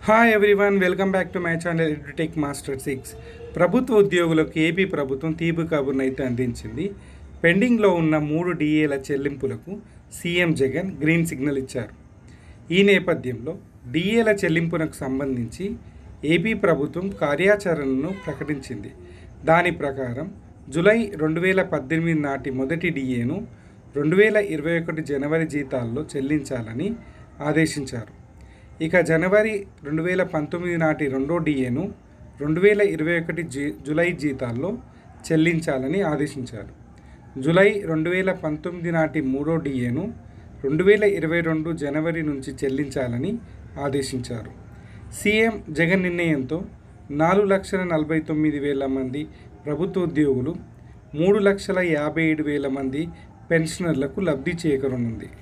hi everyone welcome back to my channel edutech master six ప్రభుత్వ ఉద్యోగులకు AP ప్రభుత్వం తీపి కబుర్ను అయితే అందించింది పెండింగ్లో ఉన్న మూడు డిఏల చెల్లింపులకు సీఎం జగన్ గ్రీన్ సిగ్నల్ ఇచ్చారు ఈ నేపథ్యంలో డిఏల చెల్లింపునకు సంబంధించి ఏపీ ప్రభుత్వం కార్యాచరణను ప్రకటించింది దాని ప్రకారం జూలై రెండు వేల పద్దెనిమిది నాటి మొదటి డిఏను రెండు వేల ఇరవై ఒకటి జనవరి జీతాల్లో చెల్లించాలని ఆదేశించారు ఇక జనవరి రెండు వేల పంతొమ్మిది నాటి రెండో డిఏను రెండు వేల ఇరవై ఒకటి జీ జూలై జీతాల్లో చెల్లించాలని ఆదేశించారు జూలై రెండు వేల పంతొమ్మిది నాటి మూడో డిఏను రెండు వేల ఇరవై రెండు జనవరి నుంచి చెల్లించాలని ఆదేశించారు సీఎం జగన్ నిర్ణయంతో నాలుగు లక్షల నలభై తొమ్మిది వేల మంది ప్రభుత్వ ఉద్యోగులు మూడు లక్షల యాభై ఏడు వేల మంది పెన్షనర్లకు లబ్ధి చేకూరనుంది